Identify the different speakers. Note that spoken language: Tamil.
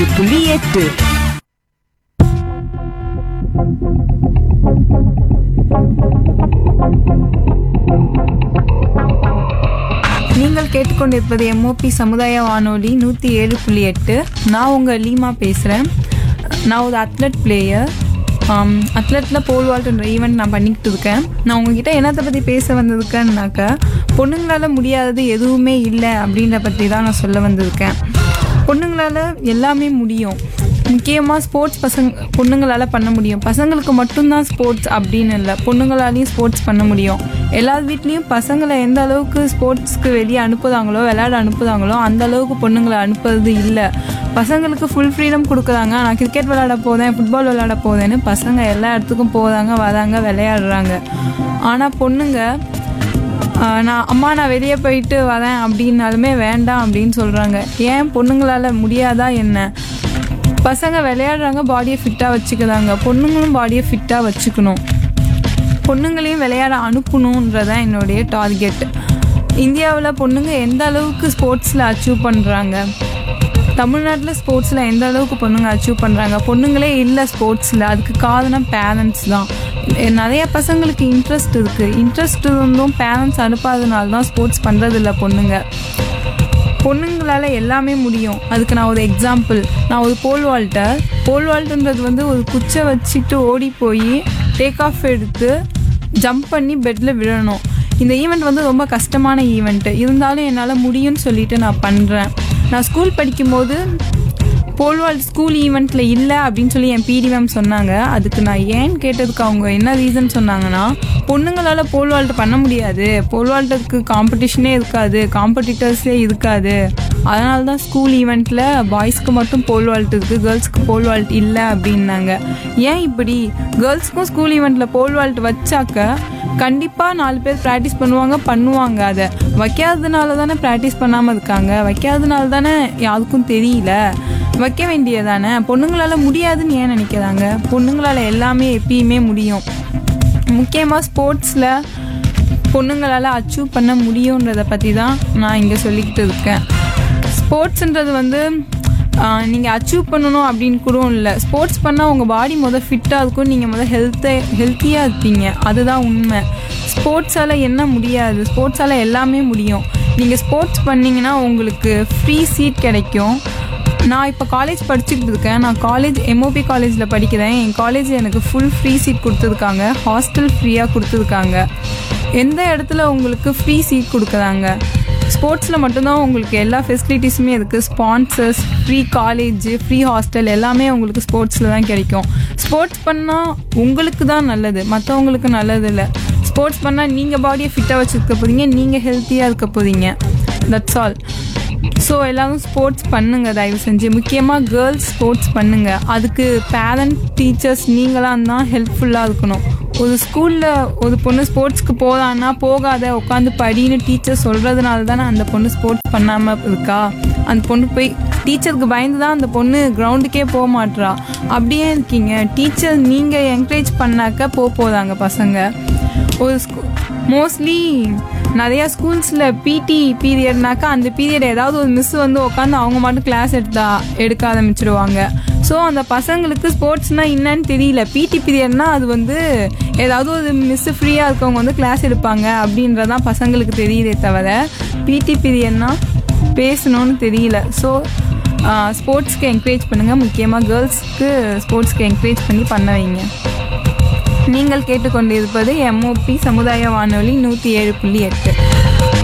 Speaker 1: புள்ளி எட்டு
Speaker 2: நீங்கள் கேட்டுக்கொண்டிருப்பது எம்ஓபி சமுதாய வானொலி நூற்றி ஏழு புள்ளி எட்டு நான் உங்கள் லீமா பேசுகிறேன் நான் ஒரு அத்லட் பிளேயர் அத்லெட்டில் போல் வால்ட்ன்ற ஈவெண்ட் நான் பண்ணிக்கிட்டு இருக்கேன் நான் உங்ககிட்ட என்னத்தை பற்றி பேச வந்திருக்கேன்னாக்கா பொண்ணுங்களால் முடியாதது எதுவுமே இல்லை அப்படின்ற பற்றி தான் நான் சொல்ல வந்திருக்கேன் பொண்ணுங்களால் எல்லாமே முடியும் முக்கியமாக ஸ்போர்ட்ஸ் பசங்க பொண்ணுங்களால் பண்ண முடியும் பசங்களுக்கு மட்டும்தான் ஸ்போர்ட்ஸ் அப்படின்னு இல்லை பொண்ணுங்களாலையும் ஸ்போர்ட்ஸ் பண்ண முடியும் எல்லார் வீட்லேயும் பசங்களை எந்த அளவுக்கு ஸ்போர்ட்ஸ்க்கு வெளியே அனுப்புதாங்களோ விளையாட அனுப்புதாங்களோ அந்த அளவுக்கு பொண்ணுங்களை அனுப்புறது இல்லை பசங்களுக்கு ஃபுல் ஃப்ரீடம் கொடுக்குறாங்க நான் கிரிக்கெட் விளையாட போதேன் ஃபுட்பால் விளையாட போதேன்னு பசங்க எல்லா இடத்துக்கும் போதாங்க வராங்க விளையாடுறாங்க ஆனால் பொண்ணுங்க ஆஹ் நான் அம்மா நான் வெளியே போயிட்டு வரேன் அப்படின்னாலுமே வேண்டாம் அப்படின்னு சொல்கிறாங்க ஏன் பொண்ணுங்களால் முடியாதா என்ன பசங்க விளையாடுறாங்க பாடியை ஃபிட்டாக வச்சுக்கிறாங்க பொண்ணுங்களும் பாடியை ஃபிட்டாக வச்சுக்கணும் பொண்ணுங்களையும் விளையாட அனுப்பணுன்றதான் என்னுடைய டார்கெட் இந்தியாவில் பொண்ணுங்க எந்த அளவுக்கு ஸ்போர்ட்ஸில் அச்சீவ் பண்ணுறாங்க தமிழ்நாட்டில் ஸ்போர்ட்ஸில் எந்த அளவுக்கு பொண்ணுங்க அச்சீவ் பண்ணுறாங்க பொண்ணுங்களே இல்லை ஸ்போர்ட்ஸில் அதுக்கு காரணம் பேரண்ட்ஸ் தான் எ- நிறைய பசங்களுக்கு இன்ட்ரெஸ்ட் இருக்குது இன்ட்ரெஸ்ட் இருந்தும் பேரண்ட்ஸ் அனுப்பாதனால தான் ஸ்போர்ட்ஸ் பண்ணுறதில்ல பொண்ணுங்க பொண்ணுங்களால் எல்லாமே முடியும் அதுக்கு நான் ஒரு எக்ஸாம்பிள் நான் ஒரு போல் வால்ட்டர் போல் வால்ட்டுன்றது வந்து ஒரு குச்சை வச்சுட்டு ஓடி போய் டேக் ஆஃப் எடுத்து ஜம்ப் பண்ணி பெட்டில் விழணும் இந்த ஈவெண்ட் வந்து ரொம்ப கஷ்டமான ஈவெண்ட்டு இருந்தாலும் என்னால் முடியும்னு சொல்லிட்டு நான் பண்ணுறேன் நான் ஸ்கூல் படிக்கும்போது போல்வால் ஸ்கூல் ஈவெண்ட்டில் இல்லை அப்படின்னு சொல்லி என் பிடி மேம் சொன்னாங்க அதுக்கு நான் ஏன்னு கேட்டதுக்கு அவங்க என்ன ரீசன் சொன்னாங்கன்னா பொண்ணுங்களால் போல் வால்ட் பண்ண முடியாது போல் வால்ட்டுக்கு காம்படிஷனே இருக்காது காம்படிட்டர்ஸே இருக்காது அதனால தான் ஸ்கூல் ஈவெண்ட்டில் பாய்ஸ்க்கு மட்டும் போல் வால்ட் இருக்குது கேர்ள்ஸ்க்கு போல் வால்ட் இல்லை அப்படின்னாங்க ஏன் இப்படி கேர்ள்ஸ்க்கும் ஸ்கூல் ஈவெண்ட்டில் போல் வால்ட் வச்சாக்க கண்டிப்பாக நாலு பேர் ப்ராக்டிஸ் பண்ணுவாங்க பண்ணுவாங்க அதை வைக்காததுனால தானே ப்ராக்டிஸ் பண்ணாமல் இருக்காங்க வைக்காததுனால தானே யாருக்கும் தெரியல வைக்க வேண்டியதானே பொண்ணுங்களால முடியாதுன்னு ஏன் நினைக்கிறாங்க பொண்ணுங்களால எல்லாமே எப்பயுமே முடியும் முக்கியமாக ஸ்போர்ட்ஸில் பொண்ணுங்களால் அச்சீவ் பண்ண முடியுன்றதை பற்றி தான் நான் இங்கே சொல்லிக்கிட்டு இருக்கேன் ஸ்போர்ட்ஸுன்றது வந்து நீங்கள் அச்சீவ் பண்ணணும் அப்படின்னு கூட இல்லை ஸ்போர்ட்ஸ் பண்ணால் உங்கள் பாடி முதல் ஃபிட்டாக இருக்கும் நீங்கள் முதல் ஹெல்த்தை ஹெல்த்தியாக இருப்பீங்க அதுதான் உண்மை ஸ்போர்ட்ஸால் என்ன முடியாது ஸ்போர்ட்ஸால் எல்லாமே முடியும் நீங்கள் ஸ்போர்ட்ஸ் பண்ணீங்கன்னா உங்களுக்கு ஃப்ரீ சீட் கிடைக்கும் நான் இப்போ காலேஜ் படிச்சுக்கிட்டு இருக்கேன் நான் காலேஜ் எம்ஓபி காலேஜில் படிக்கிறேன் என் காலேஜ் எனக்கு ஃபுல் ஃப்ரீ சீட் கொடுத்துருக்காங்க ஹாஸ்டல் ஃப்ரீயாக கொடுத்துருக்காங்க எந்த இடத்துல உங்களுக்கு ஃப்ரீ சீட் கொடுக்குறாங்க ஸ்போர்ட்ஸில் மட்டும்தான் உங்களுக்கு எல்லா ஃபெசிலிட்டிஸுமே இருக்குது sponsors free college free hostel எல்லாமே உங்களுக்கு ஸ்போர்ட்ஸில் தான் கிடைக்கும் ஸ்போர்ட்ஸ் பண்ணால் உங்களுக்கு தான் நல்லது மற்றவங்களுக்கு நல்லது இல்லை ஸ்போர்ட்ஸ் பண்ணால் நீங்கள் பாடியை ஃபிட்டாக வச்சுருக்க போகிறீங்க நீங்கள் ஹெல்த்தியாக இருக்க போகிறீங்க தட்ஸ் ஆல் ஸோ எல்லாரும் ஸ்போர்ட்ஸ் பண்ணுங்க தயவு செஞ்சு முக்கியமாக கேர்ள்ஸ் ஸ்போர்ட்ஸ் பண்ணுங்க அதுக்கு பேரண்ட் டீச்சர்ஸ் நீங்களாம் தான் ஹெல்ப்ஃபுல்லாக இருக்கணும் ஒரு ஸ்கூலில் ஒரு பொண்ணு ஸ்போர்ட்ஸ்க்கு போகலான்னா போகாத உட்காந்து படின்னு டீச்சர் சொல்கிறதுனால தானே அந்த பொண்ணு ஸ்போர்ட்ஸ் பண்ணாமல் இருக்கா அந்த பொண்ணு போய் டீச்சருக்கு பயந்து தான் அந்த பொண்ணு கிரவுண்டுக்கே போக மாட்றா அப்படியே இருக்கீங்க டீச்சர் நீங்கள் என்கரேஜ் பண்ணாக்க போக போதாங்க பசங்க ஒரு ஸ்கூ மோஸ்ட்லி நிறையா ஸ்கூல்ஸில் பிடி பீரியட்னாக்கா அந்த பீரியட் ஏதாவது ஒரு மிஸ் வந்து உட்காந்து அவங்க மட்டும் கிளாஸ் எடுத்தா எடுக்க ஆரம்பிச்சிடுவாங்க ஸோ அந்த பசங்களுக்கு ஸ்போர்ட்ஸ்னால் என்னன்னு தெரியல பிடி பீரியட்னா அது வந்து ஏதாவது ஒரு மிஸ் ஃப்ரீயாக இருக்கவங்க வந்து கிளாஸ் எடுப்பாங்க அப்படின்றதான் பசங்களுக்கு தெரியுதே தவிர பிடி பீரியட்னா பேசணும்னு தெரியல ஸோ ஸ்போர்ட்ஸ்க்கு என்கரேஜ் பண்ணுங்கள் முக்கியமாக கேர்ள்ஸ்க்கு ஸ்போர்ட்ஸ்க்கு என்கரேஜ் பண்ணி பண்ண வைங்க நீங்கள் கேட்டுக்கொண்டிருப்பது எம்ஓபி சமுதாய வானொலி நூற்றி ஏழு புள்ளி எட்டு